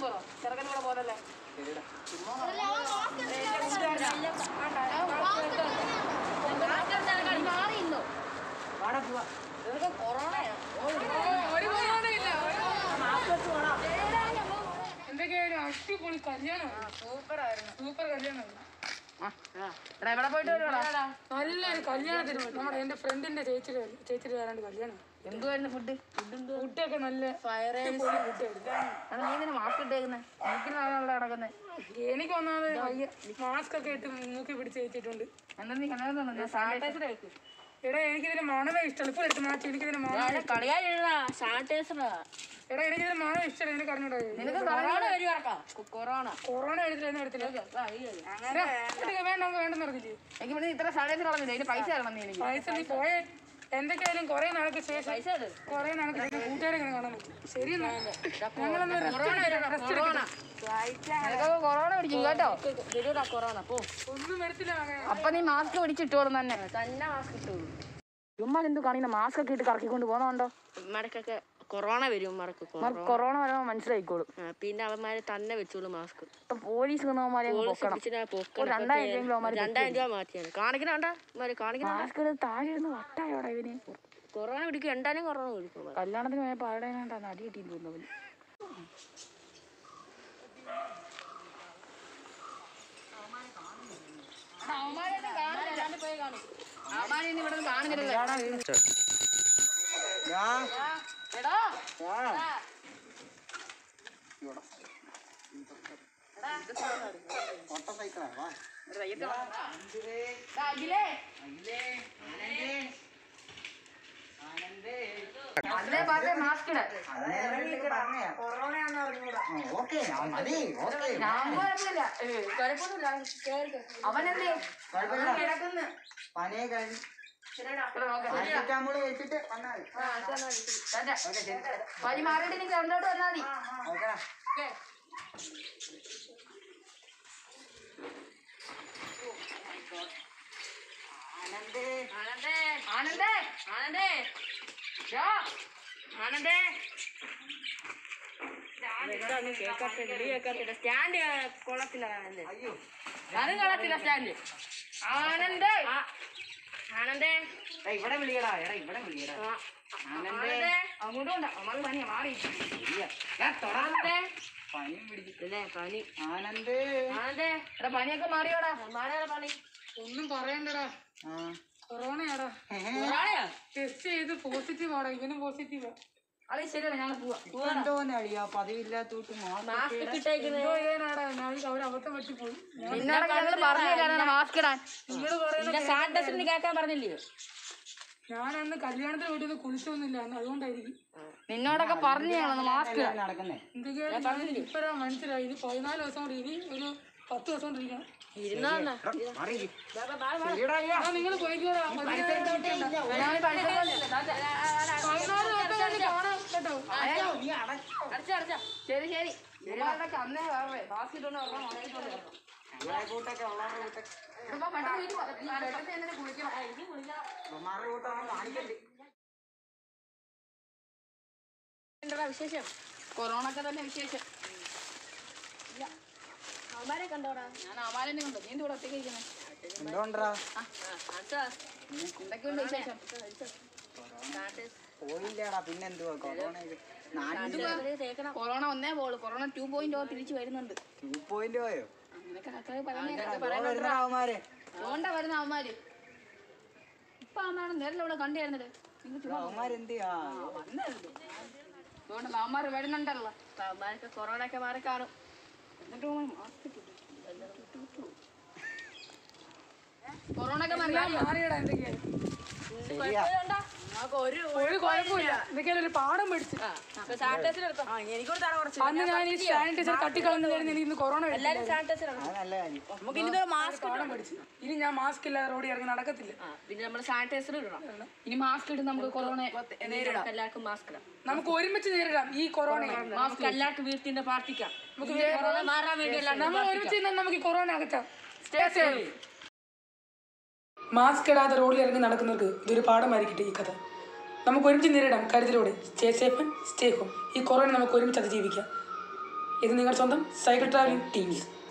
പോറോ ചെറുക്കൻ കൂടെ പോരല്ലേ മാറിയില്ലോ കൊറോണയോ ഒരു കൊറോണയില്ല എന്തൊക്കെയായാലും അടിപൊളി കല്യാണം സൂപ്പർ ആയിരുന്നു സൂപ്പർ കല്യാണം എടാ എവിടെ പോയിട്ട് വരുവാടാ നല്ലൊരു കല്യാണത്തിന് പോയി. നമ്മുടെ എന്റെ ഫ്രണ്ടിന്റെ ചേച്ചിയുടെ ചേച്ചിയുടെ ആരാണ്ട് കല്യാണം എന്തുവായിരുന്നു ഫുഡ് ഫുഡൊക്കെ നല്ല ഫയർ ഫുഡ് ആയിരുന്നു എടാ നീ ഇതിന് മാസ്ക് ഇട്ടേക്കുന്നത് എനിക്കിനാണല്ലോ നടക്കുന്നത് എനിക്ക് ഒന്നാമത് വയ്യ മാസ്ക് ഒക്കെ ഇട്ട് മൂക്കി പിടിച്ച് വെച്ചിട്ടുണ്ട് എന്താ നീ കണ്ടത് സാനിറ്റൈസർ വെക്ക് എടാ എനിക്കിതിന് മണമേ ഇഷ്ടമല്ല ഇപ്പോൾ എടുത്ത് മാറ്റി എനിക്കിതിന് മണം കളിയാ സാനിറ്റൈസറാ എടാ എനിക്കിതിന് മണം ഇഷ്ടമല്ല എനിക്ക് അറിഞ്ഞൂടാ നിനക്ക് കൊറോണ വരുവാ കൊറോണ കൊറോണ എടുത്തില്ല എന്ന് എടുത്തില്ല എടാ, ഇതൊക്കെ വേണ്ട നമുക്ക് വേണ്ടെന്ന് പറഞ്ഞില്ലേ എനിക്ക് പിന്നെ ഇത്ര സാനിറ്റൈസർ കളഞ്ഞില്ല അതിന് പൈസ തരണം നീ എനിക്ക് പൈസ നീ പോയേ എന്തൊക്കെയായാലും കുറെ നാൾക്ക് ശേഷം പൈസ എടു. കുറെ നാൾക്ക് ശേഷം കൂട്ടുകാരെ ഇങ്ങനെ കാണാൻ പറ്റും ശരി എന്നാ ഞങ്ങളൊന്ന് കൊറോണ വരുവാ, കൊറോണ നിനക്കൊക്കെ കൊറോണ പിടിക്കും കേട്ടോ വരൂടാ കൊറോണ പോ ഒന്നും വരത്തില്ല മകനെ. അപ്പൊ നീ മാസ്ക് പിടിച്ചിട്ടോളും തന്നെ തന്നെ മാസ്ക് ഇട്ടോളൂ ചുമ്മാ എന്ത് കാണിക്കുന്ന മാസ്ക് ഒക്കെ ഇട്ട് കറക്കിക്കൊണ്ട് പോകുന്നുണ്ടോ ഉമ്മമാർക്കൊക്കെ കൊറോണ വരും ഉമ്മർക്ക് കൊറോണ വരുമ്പോ മനസ്സിലായിക്കോളും പിന്നെ അവന്മാര് തന്നെ വെച്ചോളൂ മാസ്ക് ഇപ്പൊ പോലീസ് വന്നവന്മാരെ അങ്ങ് പൊക്കണം ഒരു രണ്ടായിരം രൂപയെങ്കിലും അവന്മാര് രണ്ടായിരം രൂപ മാറ്റിയാണ് കാണിക്കണണ്ട ഇവന്മാര് കാണിക്കണ മാസ്ക് എടുത്ത് താഴെ ഇരുന്ന് വട്ടായോടാ ഇവന് കൊറോണ പിടിക്കും എന്തായാലും കൊറോണ പിടിക്കും കല്യാണത്തിന് പോയ പാടാനായിട്ടാണ് അടി കിട്ടിയെന്ന് തോന്നുന്നു അവന് ഇവിടെ കാണുന്നില്ലല്ലോ എടാ ദാ അഖിലേ അല്ലേ പറഞ്ഞ മാസ്ക് ഇട ഓക്കെ മതി ഓക്കെ ഞാൻ കുഴപ്പമില്ല കുഴപ്പമൊന്നുമില്ല അവനെന്തേ അവൻ കിടക്കുന്നു പനിയെ കഴിഞ്ഞ് ശരിയെടാ. ഇവിടെ നോക്കാം. ശരിയാ. പാരസെറ്റാമോള് വെച്ചിട്ട് വന്നാൽ മതി. ആ, ശരി, ശരി. ടാറ്റ. പനി മാറിയിട്ട് നീ കണ്ടോട്ട് വന്നാ മതി ഓക്കെടാ ഓക്കേ. ആനന്ദേ ആനന്ദേ ആനന്ദേ ആനന്ദേ യാ. ആനന്ദേ എന്താന്നും കേൾക്കാത്ത വിളി കേൾക്കാത്തില്ല സ്റ്റാൻഡ് കൊള്ളത്തില്ല ആനന്ദേ അയ്യോ അതും കളത്തില്ല സ്റ്റാൻഡ് ആനന്ദേ ആ, ആനന്ദേ എടാ ഇവിടെ വിളിയടാ എടാ ഇവിടെ വിളിയടാ ആ, ആനന്ദേ ആനന്ദേ അങ്ങോട്ടും ഉണ്ട് അമ്മ പനിയാ മാറി ശരിയാ ഞാൻ തൊടാ ആനന്ദേ പനിയും പിടിച്ചു പിന്നെ പനി ആനന്ദേ ആനന്ദേ എടാ പനിയൊക്കെ മാറിയോടാ മാറിയാ പനി ഒന്നും പറയണ്ടടാ ആ കൊറോണയാടാ കൊറോണയാ ടെസ്റ്റ് ചെയ്ത് പോസിറ്റീവ് ആടാ ഇവനും പോസിറ്റീവ് അളി ശരിയല്ല ഞങ്ങൾ പോവാ എന്തോന്ന് അളിയാ പതിവില്ലാത്തോട്ട് മാസ്ക് മാസ്ക് കിട്ടേക്കുന്നത് എന്തോ ചെയ്യാനാടാ ഞാൻ അവർ അബദ്ധം പറ്റി പോയി നിന്നോടൊക്കെ ഞങ്ങൾ പറഞ്ഞില്ലാണ് മാസ്ക് ഇടാൻ നിങ്ങൾ പറയുന്ന സാനിറ്റൈസറിന് കേൾക്കാൻ പറഞ്ഞില്ലയോ ഞാൻ അന്ന് കല്യാണത്തിന് വീട്ടിൽ നിന്ന് കുളിച്ചൊന്നുമില്ല അന്ന് അതുകൊണ്ടായിരിക്കും നിന്നോടൊക്കെ പറഞ്ഞു ഞങ്ങളൊന്ന് മാസ്ക് ഇടാൻ നടക്കുന്നേ എന്തൊക്കെയാണ് ഇപ്പഴാ മനസ്സിലായി ഇനി പതിനാല് ദിവസം കൂടി ഇനി ഒരു പത്ത് ദിവസം കൊണ്ട് ഇരിക്കണം ഇരുന്നാ മാറി നിങ്ങൾ പോയിക്കോടാ പതിനാല് ദിവസം ഇരിക്കണ്ട. ഞാൻ പൈസ തന്നില്ല. ടാറ്റ. പതിനാല് ദിവസം കഴിഞ്ഞ് കാണാം കേട്ടോ അടച്ചാ, അടച്ചാ. ശരി ശരി ഇവന്മാരുടെയൊക്കെ അന്നേ വേറെ മാസ്ക് ഇട്ടോണ്ട് വരണം, ഉണങ്ങിയിട്ട് വരണം. ഞങ്ങളെ കൂട്ടൊക്കെ ഉള്ളവരുടെ കൂട്ടൊക്കെ ഇതിപ്പോ പെട്ടെന്ന് വീട്ടിൽ പോ. ഈ പെട്ടെന്ന് എന്തിനാ കുളിക്കണം? ആ, എനിക്ക് കുളിക്കണം. ഉമ്മമാരുടെ കൂട്ടം കാണിക്കണ്ടേ എന്താ വിശേഷം കൊറോണ ഒക്കെ തന്നെ വിശേഷം അവന്മാരെ കണ്ടോടാ ഞാൻ അമാലിനെ കൊണ്ട് നീ ഇവിടെ ഒറ്റയ്ക്ക് ഇരിക്കുന്നേ എന്തോണ്ടാ അടുത്താ എന്തൊക്കെയുണ്ട് വിശേഷം പോയില്ലടാ പിന്നെന്തുവാ കൊറോണ ഇത് നാട്ടില് തേക്കണം കൊറോണ ഒന്നേ പോളൂ കൊറോണ ടു പോയിന്റ് ഓ തിരിച്ചു വരുന്നുണ്ട് ടൂ പോയിന്റ് പോയോ അങ്ങനെയൊക്കെ ആൾക്കാർ പറയുന്നത് വരുന്ന അവന്മാരെ അതുകൊണ്ടാ വരുന്ന അവന്മാര് ഇപ്പൊ അവന്മാരെ നേരിൽ ഇവിടെ കണ്ടായിരുന്നത് നിങ്ങൾ ചുമ്മാ അവന്മാരെന്ത് ചെയ്യാ വന്നായിരുന്നു അതുകൊണ്ടല്ല അവന്മാര് വരുന്നുണ്ടല്ലോ അപ്പൊ അവന്മാരൊക്കെ കൊറോണ ഒക്കെ മാറി കാണും എന്നിട്ട് മാസ്ക് കൊറോണ ഒക്കെ മറിയാം മാറിയടാ എന്തൊക്കെയാണ് ശരിയാ നമുക്ക് ഒരു ഒരു കുഴപ്പമില്ല എന്തൊക്കെയാണ് ഒരു പാഠം പഠിച്ചു സാനിറ്റൈസർ എടുത്തോ എനിക്കൊരു തട കുറച്ച് അന്ന് ഞാൻ ഈ സാനിറ്റൈസർ തട്ടിക്കളഞ്ഞായിരുന്നു എനിക്ക് ഇന്ന് കൊറോണ വരില്ല. എല്ലാരും സാനിറ്റൈസർ അത് നല്ല കാര്യം നമുക്ക് ഇനി മാസ്ക് പാഠം പഠിച്ചു ഇനി ഞാൻ മാസ്ക് ഇല്ലാതെ റോഡിൽ ഇറങ്ങി നടക്കത്തില്ല പിന്നെ നമ്മൾ സാനിറ്റൈസർ ഇടണം ഇനി മാസ്ക് ഇട്ട് നമുക്ക് കൊറോണ നേരിടാം എല്ലാവർക്കും മാസ്ക് ഇടാം നമുക്ക് ഒരുമിച്ച് നേരിടാം ഈ കൊറോണയെ നമുക്ക് എല്ലാവർക്കും വീട്ടിന്റെ പ്രാർത്ഥിക്കാം നമുക്ക് കൊറോണ മാറാൻ വേണ്ടി എല്ലാവരും നമ്മൾ ഒരുമിച്ച് നിന്ന് നമുക്ക് ഈ കൊറോണ അകറ്റാം സ്റ്റേ സേഫ് മാസ്ക് ഇടാതെ റോഡിൽ ഇറങ്ങി നടക്കുന്നവർക്ക് ഇതൊരു പാഠമായിരിക്കട്ടെ ഈ കഥ നമുക്ക് ഒരുമിച്ച് നേരിടാം കരുതലോടെ സ്റ്റേ സേഫ് സ്റ്റേ ഹോം ഈ കൊറോണ നമുക്ക് ഒരുമിച്ച് അതിജീവിക്കാം ഇത് നിങ്ങളുടെ സ്വന്തം സൈക്കിൾ ട്രാവലിംഗ് ടീംസ്